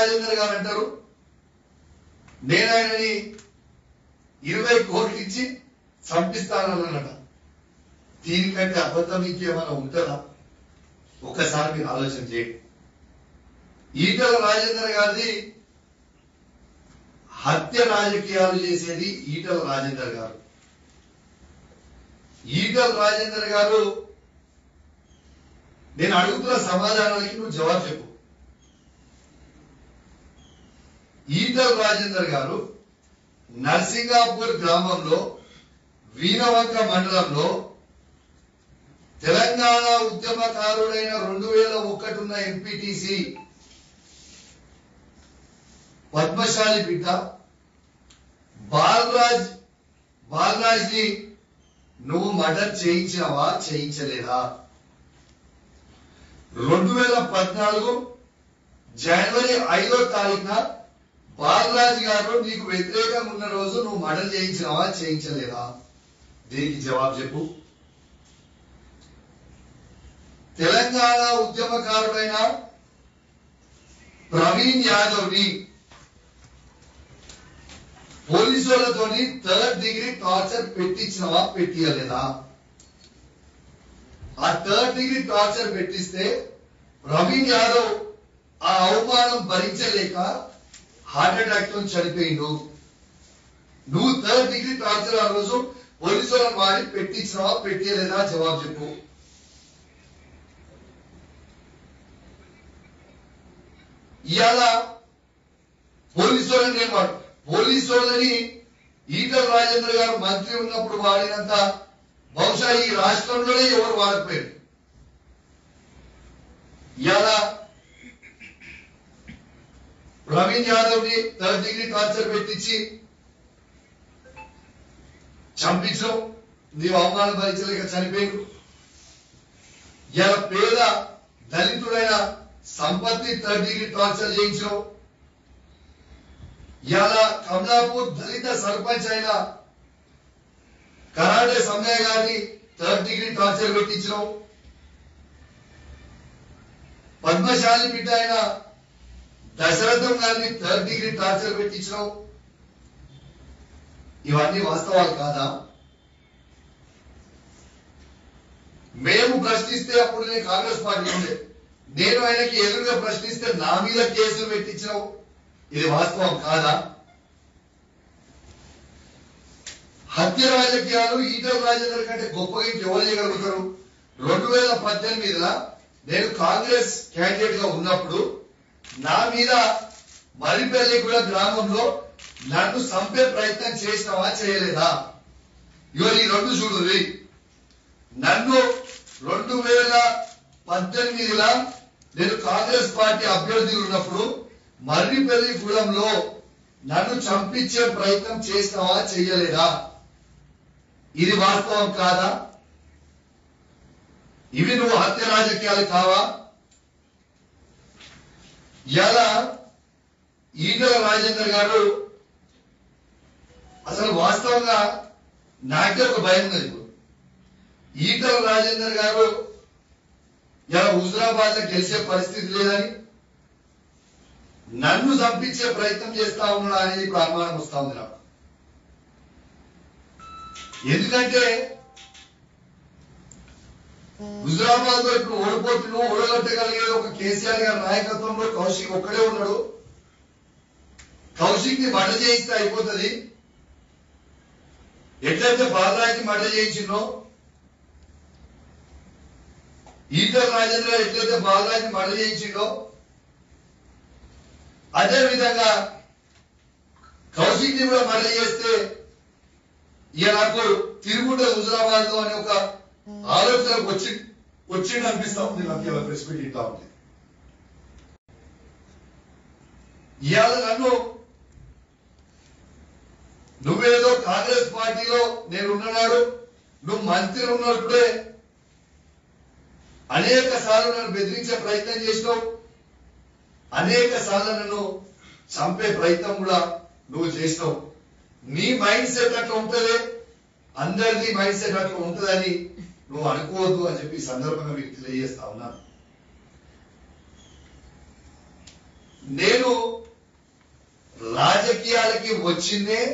రాజేందర్ గారు అంటారు నేను ఆయనని ఇరవై కోట్లు ఇచ్చి చంపిస్తానన్నట దీనికంటే అబద్ధం ఇంకేమైనా ఉంటుందా ఒక్కసారి మీరు ఆలోచన చేయండి ఈటల రాజేందర్ గారిది హత్య రాజకీయాలు చేసేది ఈటల రాజేందర్ గారు ఈటల రాజేందర్ గారు నేను అడుగుతున్న సమాధానాలకి నువ్వు జవాబు చెప్పు ఈటల రాజేందర్ గారు నర్సింగాపూర్ గ్రామంలో వీణవంక మండలంలో తెలంగాణ ఉద్యమకారుడైన రెండు వేల ఒకటి ఉన్న ఎంపీటీసీ పద్మశాలి బిడ్డ బాలరాజ్ బాలరాజ్ ని నువ్వు మర్డర్ చేయించినవా చేయించలేదా రెండు వేల పద్నాలుగు జనవరి ఐదో తారీఖున బాలరాజ్ గారు నీకు వ్యతిరేకంగా ఉన్న రోజు నువ్వు మర్డర్ చేయించినవా చేయించలేదా దీనికి జవాబు చెప్పు తెలంగాణ ఉద్యమకారుడైన ప్రవీణ్ యాదవ్ ని పోలీసులతోని థర్డ్ డిగ్రీ టార్చర్ పెట్టించినవా పెట్టియలేదా ఆ థర్డ్ డిగ్రీ టార్చర్ పెట్టిస్తే ప్రవీణ్ యాదవ్ ఆ అవమానం భరించలేక హార్ట్ అటాక్ తో చనిపోయిండు నువ్వు థర్డ్ డిగ్రీ టార్చర్ ఆ రోజు పోలీసులను వాడి పెట్టించినవా పెట్టియలేదా జవాబు చెప్పు ఇవాళ పోలీసు వాళ్ళని నేను వాడు పోలీసు వాళ్ళని ఈటల రాజేంద్ర గారు మంత్రి ఉన్నప్పుడు వాడినంత బహుశా ఈ రాష్ట్రంలోనే ఎవరు వాడకపోయారు ఇవాళ ప్రవీణ్ యాదవ్ ని థర్డ్ డిగ్రీ టార్చర్ పెట్టించి చంపించడం నీవు అవమానం భరించలేక చనిపోయాడు ఇలా పేద దళితుడైన సంపత్తి థర్డ్ డిగ్రీ టార్చర్ చేయించడం ఇలా కమలాపూర్ దళిత సర్పంచ్ అయిన కరాటే సమ్మయ్య గారిని థర్డ్ డిగ్రీ టార్చర్ పెట్టించడం పద్మశాలి బిడ్డ అయిన దశరథం గారిని థర్డ్ డిగ్రీ టార్చర్ పెట్టించడం ఇవన్నీ వాస్తవాలు కాదా మేము ప్రశ్నిస్తే అప్పుడు నేను కాంగ్రెస్ పార్టీ ఉండే నేను ఆయనకి ఎదురుగా ప్రశ్నిస్తే నా మీద కేసులు పెట్టించినావు ఇది వాస్తవం కాదా హత్య రాజకీయాలు ఈటల రాజేందర్ కంటే గొప్పగా ఇంకెవరు చేయగలుగుతారు రెండు వేల పద్దెనిమిదిలో నేను కాంగ్రెస్ క్యాండిడేట్ గా ఉన్నప్పుడు నా మీద మరిపల్లిగూడ గ్రామంలో నన్ను చంపే ప్రయత్నం చేసినావా చేయలేదా ఇగో ఈ రెండు చూడు నన్ను రెండు వేల పద్దెనిమిదిలా నేను కాంగ్రెస్ పార్టీ అభ్యర్థి ఉన్నప్పుడు మర్రిపల్లి గూడెంలో నన్ను చంపించే ప్రయత్నం చేసినావా చెయ్యలేదా ఇది వాస్తవం కాదా ఇవి నువ్వు హత్య రాజకీయాలు కావా ఎలా ఈటల రాజేందర్ గారు అసలు వాస్తవంగా నాకే ఒక భయం ఉంది ఇప్పుడు ఈటల రాజేందర్ గారు ఇలా హుజరాబాద్ లో గెలిచే పరిస్థితి లేదని నన్ను చంపించే ప్రయత్నం చేస్తా ఉన్నాడు అనేది ఇప్పుడు అనుమానం వస్తా ఉంది నాకు ఎందుకంటే హుజరాబాద్ లో ఇప్పుడు ఓడిపోతున్నావు ఓడగొట్టగలిగేది ఒక కేసీఆర్ గారి నాయకత్వంలో కౌశిక్ ఒక్కడే ఉన్నాడు కౌశిక్ ని మడ చేయిస్తే అయిపోతుంది ఎట్లయితే బాలరాజ్ని మడ చేయించిందో ఈటల రాజేంద్ర ఎట్లయితే బాలరాజ్ని మడ చేయించిందో అదే విధంగా కౌశిక్ ని కూడా మడ చేస్తే ఇక నాకు తిరుగుంట హుజరాబాద్ లో అనే ఒక ఆలోచనకు వచ్చి వచ్చింది అనిపిస్తా ఉంది నాకు ఇలా ప్రెస్ మీట్ ఇంటా ఉంది ఇవాళ నన్ను నువ్వేదో కాంగ్రెస్ పార్టీలో నేను ఉన్ననాడు నువ్వు మంత్రి ఉన్నప్పుడే అనేక సార్లు నన్ను బెదిరించే ప్రయత్నం చేసినావు అనేక సార్లు నన్ను చంపే ప్రయత్నం కూడా నువ్వు చేసినావు నీ మైండ్ సెట్ అట్లా ఉంటది అందరిది మైండ్ సెట్ అట్లా ఉంటదని నువ్వు అనుకోవద్దు అని చెప్పి ఈ సందర్భంగా మీకు తెలియజేస్తా ఉన్నాను నేను రాజకీయాలకి వచ్చిందే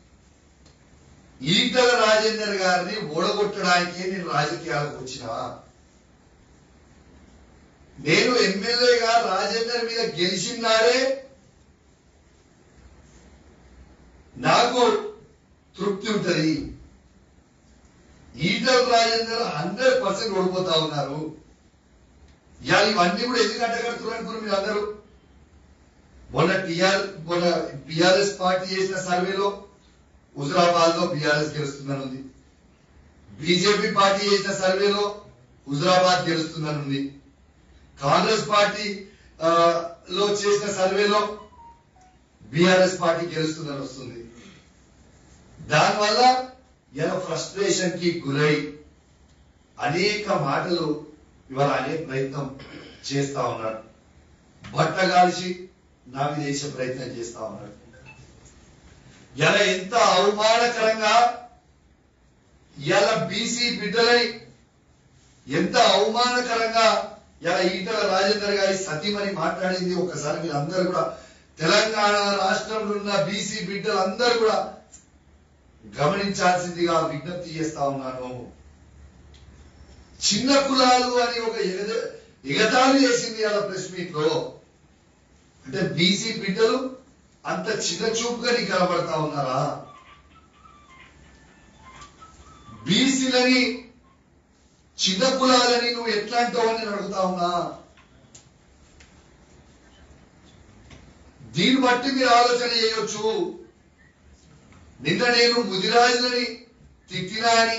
ఈటల రాజేందర్ గారిని ఓడగొట్టడానికి నేను రాజకీయాలకు వచ్చినా నేను ఎమ్మెల్యేగా రాజేందర్ మీద గెలిచినారే నాకు తృప్తి ఉంటది ఈటల రాజేందర్ హండ్రెడ్ పర్సెంట్ ఓడిపోతా ఉన్నారు ఇవాళ ఇవన్నీ కూడా ఎందుకు అడ్డగడుతున్నారు అనుకున్నారు మీరు అందరూ మొన్న టిఆర్ మొన్న బిఆర్ఎస్ పార్టీ చేసిన సర్వేలో హుజరాబాద్ లో బిఆర్ఎస్ గెలుస్తుందని ఉంది బీజేపీ పార్టీ చేసిన సర్వేలో హుజరాబాద్ గెలుస్తుందని ఉంది కాంగ్రెస్ పార్టీ ఆ, లో చేసిన సర్వేలో బీఆర్ఎస్ పార్టీ గెలుస్తుందని వస్తుంది దానివల్ల ఇలా ఫ్రస్ట్రేషన్ కి గురై అనేక మాటలు ఇవాళ అనే ప్రయత్నం చేస్తా ఉన్నాడు బట్ట కాల్చి నా మీద వేసే ప్రయత్నం చేస్తా ఉన్నాడు ఇలా ఎంత అవమానకరంగా ఇలా బీసీ బిడ్డలని ఎంత అవమానకరంగా ఇలా ఈటల రాజేందర్ గారి సతీమణి మాట్లాడింది ఒకసారి మీరు అందరూ కూడా తెలంగాణ రాష్ట్రంలో ఉన్న బీసీ బిడ్డలందరూ కూడా గమనించాల్సిందిగా విజ్ఞప్తి చేస్తా ఉన్నాను చిన్న కులాలు అని ఒక ఎగద ఎగతాళి చేసింది అలా ప్రెస్ మీట్ లో అంటే బీసీ బిడ్డలు అంత చిన్న చూపుగా నీకు కనబడతా ఉన్నారా బీసీలని చిన్న కులాలని నువ్వు ఎట్లా అంటావు అని నేను అడుగుతా ఉన్నా దీన్ని బట్టి మీరు ఆలోచన చేయొచ్చు నిన్న నేను ముదిరాజులని తిట్టినా అని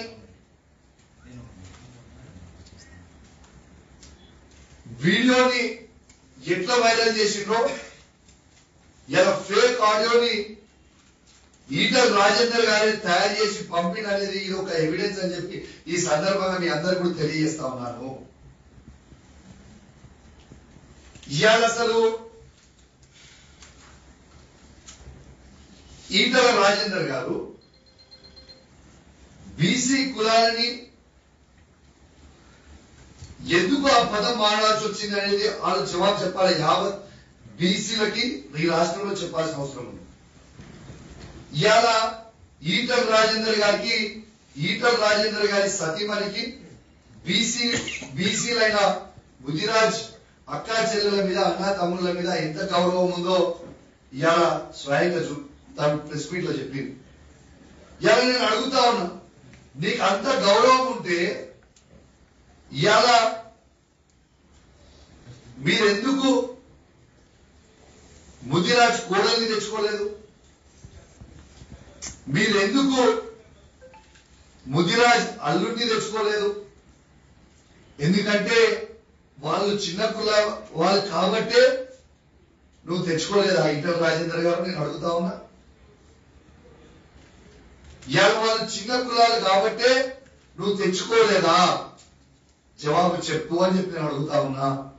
వీడియోని ఎట్లా వైరల్ చేసిండ్రో ఇలా ఫేక్ ఆడియోని ఈటల్ రాజేందర్ గారిని తయారు చేసి పంపిన అనేది ఇది ఒక ఎవిడెన్స్ అని చెప్పి ఈ సందర్భంగా మీ అందరు కూడా తెలియజేస్తా ఉన్నాను ఇవాళ అసలు ఈటల రాజేందర్ గారు బీసీ కులాలని ఎందుకు ఆ పదం వాడాల్సి వచ్చింది అనేది వాళ్ళు జవాబు చెప్పాలి యావత్ బీసీలకి ఈ రాష్ట్రంలో చెప్పాల్సిన అవసరం ఉంది ఇవాళ ఈటల్ రాజేందర్ గారికి ఈటల్ రాజేందర్ గారి సతీమణికి బీసీ బీసీలైన బుద్ధిరాజ్ అక్కా చెల్లెల మీద అన్నా తమ్ముళ్ళ మీద ఎంత గౌరవం ఉందో ఇవాళ స్వయంగా చూ తను ప్రెస్ మీట్ లో చెప్పింది ఇవాళ నేను అడుగుతా ఉన్నా నీకు అంత గౌరవం ఉంటే ఇవాళ మీరెందుకు ముదిరాజ్ కోడల్ని తెచ్చుకోలేదు మీరెందుకు ముదిరాజ్ అల్లుడిని తెచ్చుకోలేదు ఎందుకంటే వాళ్ళు చిన్న కుల వాళ్ళు కాబట్టే నువ్వు తెచ్చుకోలేదా ఈటల రాజేందర్ గారు నేను అడుగుతా ఉన్నా ఇవాళ వాళ్ళు చిన్న కులాలు కాబట్టే నువ్వు తెచ్చుకోలేదా జవాబు చెప్పు అని చెప్పి నేను అడుగుతా ఉన్నా